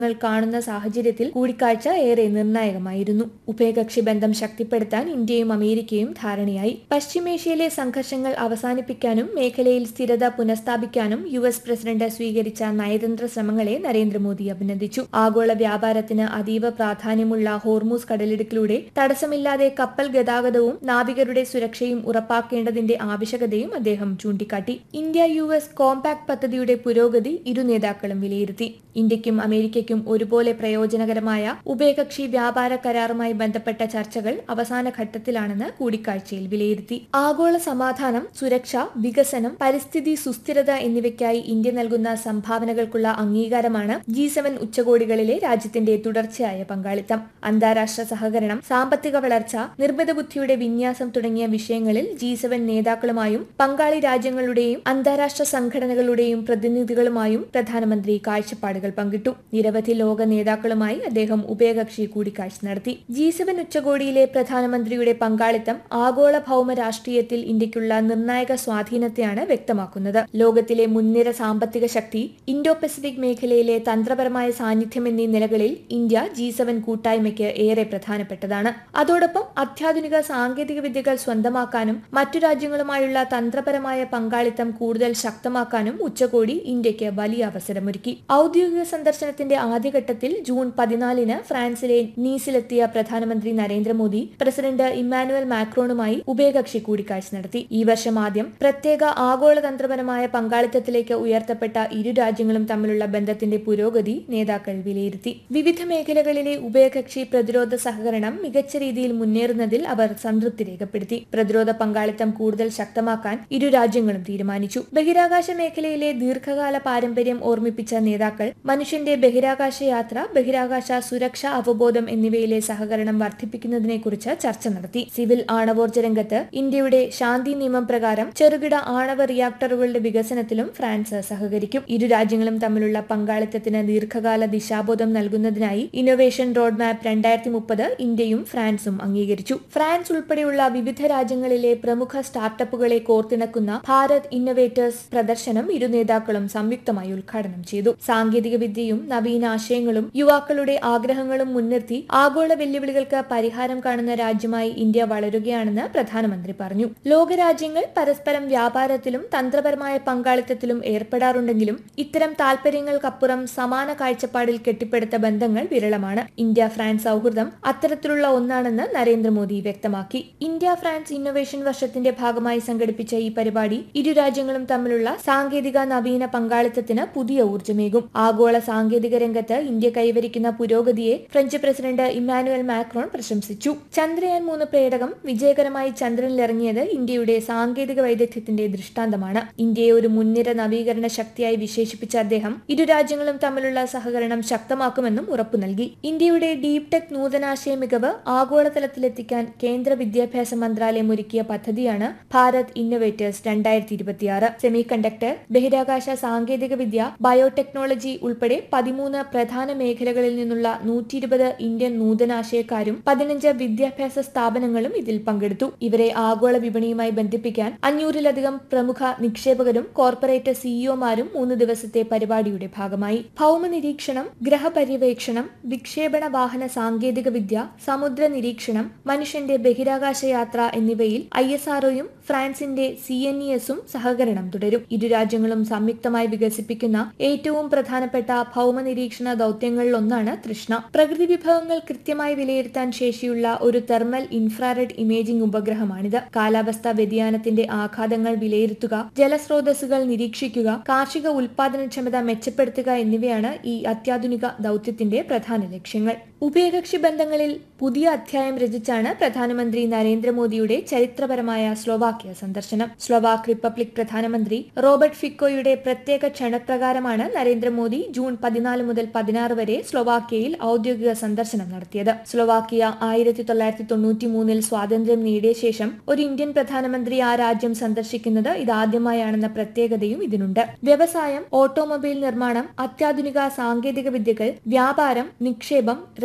ങ്ങൾ കാണുന്ന സാഹചര്യത്തിൽ കൂടിക്കാഴ്ച ഏറെ നിർണായകമായിരുന്നു ഉഭയകക്ഷി ബന്ധം ശക്തിപ്പെടുത്താൻ ഇന്ത്യയും അമേരിക്കയും ധാരണയായി പശ്ചിമേഷ്യയിലെ സംഘർഷങ്ങൾ അവസാനിപ്പിക്കാനും മേഖലയിൽ സ്ഥിരത പുനഃസ്ഥാപിക്കാനും യു എസ് പ്രസിഡന്റ് സ്വീകരിച്ച നയതന്ത്ര ശ്രമങ്ങളെ നരേന്ദ്രമോദി അഭിനന്ദിച്ചു ആഗോള വ്യാപാരത്തിന് അതീവ പ്രാധാന്യമുള്ള ഹോർമൂസ് കടലിടുക്കിലൂടെ തടസ്സമില്ലാതെ കപ്പൽ ഗതാഗതവും നാവികരുടെ സുരക്ഷയും ഉറപ്പാക്കേണ്ടതിന്റെ ആവശ്യകതയും അദ്ദേഹം ചൂണ്ടിക്കാട്ടി ഇന്ത്യ യു എസ് കോമ്പാക്ട് പദ്ധതിയുടെ പുരോഗതി ഇരു നേതാക്കളും വിലയിരുത്തി ഇന്ത്യക്കും അമേരിക്കയ്ക്കും ഒരുപോലെ പ്രയോജനകരമായ ഉഭയകക്ഷി വ്യാപാര കരാറുമായി ബന്ധപ്പെട്ട ചർച്ചകൾ അവസാന ഘട്ടത്തിലാണെന്ന് കൂടിക്കാഴ്ചയിൽ വിലയിരുത്തി ആഗോള സമാധാനം സുരക്ഷ വികസനം പരിസ്ഥിതി സുസ്ഥിരത എന്നിവയ്ക്കായി ഇന്ത്യ നൽകുന്ന സംഭാവനകൾക്കുള്ള അംഗീകാരമാണ് ജി സെവൻ ഉച്ചകോടികളിലെ രാജ്യത്തിന്റെ തുടർച്ചയായ പങ്കാളിത്തം അന്താരാഷ്ട്ര സഹകരണം സാമ്പത്തിക വളർച്ച നിർമ്മിത ബുദ്ധിയുടെ വിന്യാസം തുടങ്ങിയ വിഷയങ്ങളിൽ ജി സെവൻ നേതാക്കളുമായും പങ്കാളി രാജ്യങ്ങളുടെയും അന്താരാഷ്ട്ര സംഘടനകളുടെയും പ്രതിനിധികളുമായും പ്രധാനമന്ത്രി കാഴ്ചപ്പാടുകൾ പങ്കിട്ടു നിരവധി ലോക നേതാക്കളുമായി അദ്ദേഹം ഉഭയകക്ഷി കൂടിക്കാഴ്ച നടത്തി ജി സെവൻ ഉച്ചകോടിയിലെ പ്രധാനമന്ത്രിയുടെ പങ്കാളിത്തം ആഗോള ഭൗമ രാഷ്ട്രീയത്തിൽ ഇന്ത്യക്കുള്ള നിർണായക സ്വാധീനത്തെയാണ് വ്യക്തമാക്കുന്നത് ലോകത്തിലെ മുൻനിര സാമ്പത്തിക ശക്തി ഇൻഡോ പസഫിക് മേഖലയിലെ തന്ത്രപരമായ സാന്നിധ്യം എന്നീ നിലകളിൽ ഇന്ത്യ ജി സെവൻ കൂട്ടായ്മയ്ക്ക് ഏറെ പ്രധാനപ്പെട്ടതാണ് അതോടൊപ്പം അത്യാധുനിക സാങ്കേതിക വിദ്യകൾ സ്വന്തമാക്കാനും മറ്റു രാജ്യങ്ങളുമായുള്ള തന്ത്രപരമായ പങ്കാളിത്തം കൂടുതൽ ശക്തമാക്കാനും ഉച്ചകോടി ഇന്ത്യക്ക് വലിയ അവസരമൊരുക്കി ഔദ്യോഗിക സന്ദർശനത്തിന്റെ ആദ്യഘട്ടത്തിൽ ജൂൺ പതിനാലിന് ഫ്രാൻസിലെ നീസിലെത്തിയ പ്രധാനമന്ത്രി നരേന്ദ്രമോദി പ്രസിഡന്റ് ഇമ്മാനുവൽ മാക്രോണുമായി ഉഭയകക്ഷി കൂടിക്കാഴ്ച നടത്തി ഈ വർഷം ആദ്യം പ്രത്യേക ആഗോളതന്ത്രപരമായ പങ്കാളിത്തത്തിലേക്ക് ഉയർത്തപ്പെട്ട ഇരു രാജ്യങ്ങളും തമ്മിലുള്ള ബന്ധത്തിന്റെ പുരോഗതി നേതാക്കൾ വിലയിരുത്തി വിവിധ മേഖലകളിലെ ഉഭയകക്ഷി പ്രതിരോധ സഹകരണം മികച്ച രീതിയിൽ മുന്നേറുന്നതിൽ അവർ സംതൃപ്തി രേഖപ്പെടുത്തി പ്രതിരോധ പങ്കാളിത്തം കൂടുതൽ ശക്തമാക്കാൻ ഇരു രാജ്യങ്ങളും തീരുമാനിച്ചു ബഹിരാകാശ മേഖലയിലെ ദീർഘകാല പാരമ്പര്യം ഓർമ്മിപ്പിച്ച നേതാക്കൾ മനുഷ്യന്റെ ബഹിരാകാശ യാത്ര ബഹിരാകാശ സുരക്ഷ അവബോധം എന്നിവയിലെ സഹകരണം വർദ്ധിപ്പിക്കുന്നതിനെക്കുറിച്ച് ചർച്ച നടത്തി സിവിൽ ആണവോർജ്ജ രംഗത്ത് ഇന്ത്യയുടെ ശാന്തി നിയമം പ്രകാരം ചെറുകിട ആണവ റിയാക്ടറുകളുടെ വികസനത്തിലും ഫ്രാൻസ് സഹകരിക്കും ഇരു രാജ്യങ്ങളും തമ്മിലുള്ള പങ്കാളിത്തത്തിന് ദീർഘകാല ദിശാബോധം നൽകുന്നതിനായി ഇന്നൊവേഷൻ റോഡ് മാപ്പ് രണ്ടായിരത്തി മുപ്പത് ഇന്ത്യയും ഫ്രാൻസും അംഗീകരിച്ചു ഫ്രാൻസ് ഉൾപ്പെടെയുള്ള വിവിധ രാജ്യങ്ങളിലെ പ്രമുഖ സ്റ്റാർട്ടപ്പുകളെ കോർത്തിണക്കുന്ന ഭാരത് ഇന്നൊവേറ്റേഴ്സ് പ്രദർശനം ഇരു നേതാക്കളും സംയുക്തമായി ഉദ്ഘാടനം ചെയ്തു സാങ്കേതിക വിദ്യയും നവീന ആശയങ്ങളും യുവാക്കളുടെ ആഗ്രഹങ്ങളും മുൻനിർത്തി ആഗോള വെല്ലുവിളികൾക്ക് പരിഹാരം കാണുന്ന രാജ്യമായി ഇന്ത്യ വളരുകയാണെന്ന് പ്രധാനമന്ത്രി പറഞ്ഞു ലോകരാജ്യങ്ങൾ പരസ്പരം വ്യാപാരത്തിലും തന്ത്രപരമായ പങ്കാളിത്തത്തിലും ഏർപ്പെടാറുണ്ടെങ്കിലും ഇത്തരം താൽപര്യങ്ങൾക്കപ്പുറം സമാന കാഴ്ചപ്പാടിൽ കെട്ടിപ്പടുത്ത ബന്ധങ്ങൾ വിരളമാണ് ഇന്ത്യ ഫ്രാൻസ് സൗഹൃദം അത്തരത്തിലുള്ള ഒന്നാണെന്ന് നരേന്ദ്രമോദി വ്യക്തമാക്കി ഇന്ത്യ ഫ്രാൻസ് ഇന്നൊവേഷൻ വർഷത്തിന്റെ ഭാഗമായി സംഘടിപ്പിച്ച ഈ പരിപാടി ഇരു രാജ്യങ്ങളും തമ്മിലുള്ള സാങ്കേതിക നവീന പങ്കാളിത്തത്തിന് പുതിയ ഊർജ്ജമേകും ആഗോള സാങ്കേതിക രംഗത്ത് ഇന്ത്യ കൈവരിക്കുന്ന പുരോഗതിയെ ഫ്രഞ്ച് പ്രസിഡന്റ് ഇമ്മാനുവൽ മാക്രോൺ പ്രശംസിച്ചു ചന്ദ്രയാൻ മൂന്ന് പേടകം വിജയകരമായി ചന്ദ്രനിലിറങ്ങിയത് ഇന്ത്യയുടെ സാങ്കേതിക വൈദഗ്ധ്യത്തിന്റെ ദൃഷ്ടാന്തമാണ് ഇന്ത്യയെ ഒരു മുൻനിര നവീകരണ ശക്തിയായി വിശേഷിപ്പിച്ച അദ്ദേഹം ഇരു രാജ്യങ്ങളും തമ്മിലുള്ള സഹകരണം ശക്തമാക്കുമെന്നും ഉറപ്പു നൽകി ഇന്ത്യയുടെ ഡീപ് ടെക് നൂതനാശയ മികവ് ആഗോളതലത്തിലെത്തിക്കാൻ കേന്ദ്ര വിദ്യാഭ്യാസ മന്ത്രാലയം ഒരുക്കിയ പദ്ധതിയാണ് ഭാരത് ഇന്നൊവേറ്റേഴ്സ് രണ്ടായിരത്തി ഇരുപത്തിയാറ് സെമി കണ്ടക്ടർ ബഹിരാകാശ സാങ്കേതിക വിദ്യ ബയോടെക്നോളജി ഉൾപ്പെടെ പതിമൂന്ന് പ്രധാന മേഖലകളിൽ നിന്നുള്ള നൂറ്റി ഇരുപത് ഇന്ത്യൻ നൂതനാശയക്കാരും പതിനഞ്ച് വിദ്യാഭ്യാസ സ്ഥാപനങ്ങളും ഇതിൽ പങ്കെടുത്തു ഇവരെ ആഗോള വിപണിയുമായി ബന്ധിപ്പിക്കാൻ അഞ്ഞൂറിലധികം പ്രമുഖ നിക്ഷേപകരും കോർപ്പറേറ്റ് സിഇഒമാരും മൂന്ന് ദിവസത്തെ പരിപാടിയുടെ ഭാഗമായി ഭൗമ നിരീക്ഷണം ഗ്രഹപര്യവേക്ഷണം വിക്ഷേപണ വാഹന സാങ്കേതിക വിദ്യ സമുദ്ര നിരീക്ഷണം മനുഷ്യന്റെ ബഹിരാകാശ യാത്ര എന്നിവയിൽ ഐ എസ് ആർഒയും ഫ്രാൻസിന്റെ സി എൻ ഇ എസും സഹകരണം തുടരും ഇരു രാജ്യങ്ങളും സംയുക്തമായി വികസിപ്പിക്കുന്ന ഏറ്റവും പ്രധാനപ്പെട്ട ഭൗമ നിരീക്ഷണ ദൗത്യങ്ങളിലൊന്നാണ് തൃഷ്ണ പ്രകൃതി വിഭവങ്ങൾ കൃത്യമായി വിലയിരുത്താൻ ശേഷിയുള്ള ഒരു തെർമൽ ഇൻഫ്രാറെഡ് ഇമേജിംഗ് ഉപഗ്രഹമാണിത് കാലാവസ്ഥാ വ്യതിയാനത്തിന്റെ ആഘാതങ്ങൾ വിലയിരുത്തുക ജലസ്രോതസ്സുകൾ നിരീക്ഷിക്കുക കാർഷിക ഉൽപാദനക്ഷമത മെച്ചപ്പെടുത്തുക എന്നിവയാണ് ഈ അത്യാധുനിക ദൗത്യത്തിന്റെ പ്രധാന ലക്ഷ്യങ്ങൾ ഉഭയകക്ഷി ബന്ധങ്ങളിൽ പുതിയ അധ്യായം രചിച്ചാണ് പ്രധാനമന്ത്രി നരേന്ദ്രമോദിയുടെ ചരിത്രപരമായ സ്ലോവാക്യ സന്ദർശനം സ്ലോവാക് റിപ്പബ്ലിക് പ്രധാനമന്ത്രി റോബർട്ട് ഫിക്കോയുടെ പ്രത്യേക ക്ഷണപ്രകാരമാണ് നരേന്ദ്രമോദി ജൂൺ പതിനാല് മുതൽ പതിനാറ് വരെ സ്ലോവാക്യയിൽ ഔദ്യോഗിക സന്ദർശനം നടത്തിയത് സ്ലോവാക്യ ആയിരത്തി തൊള്ളായിരത്തി തൊണ്ണൂറ്റി മൂന്നിൽ സ്വാതന്ത്ര്യം നേടിയ ശേഷം ഒരു ഇന്ത്യൻ പ്രധാനമന്ത്രി ആ രാജ്യം സന്ദർശിക്കുന്നത് ഇതാദ്യമായാണെന്ന പ്രത്യേകതയും ഇതിനുണ്ട് വ്യവസായം ഓട്ടോമൊബൈൽ നിർമ്മാണം അത്യാധുനിക സാങ്കേതിക വിദ്യകൾ വ്യാപാരം നിക്ഷേപം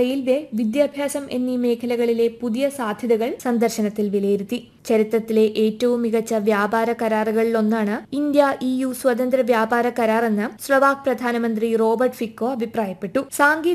റെയിൽവേ വിദ്യാഭ്യാസം എന്നീ മേഖലകളിലെ പുതിയ സാധ്യതകൾ സന്ദർശനത്തിൽ വിലയിരുത്തി ചരിത്രത്തിലെ ഏറ്റവും മികച്ച വ്യാപാര കരാറുകളിലൊന്നാണ് ഇന്ത്യ ഇ യു സ്വതന്ത്ര വ്യാപാര കരാർ എന്ന് സ്ലൊവാക് പ്രധാനമന്ത്രി റോബർട്ട് ഫിക്കോ അഭിപ്രായപ്പെട്ടു സാങ്കേതിക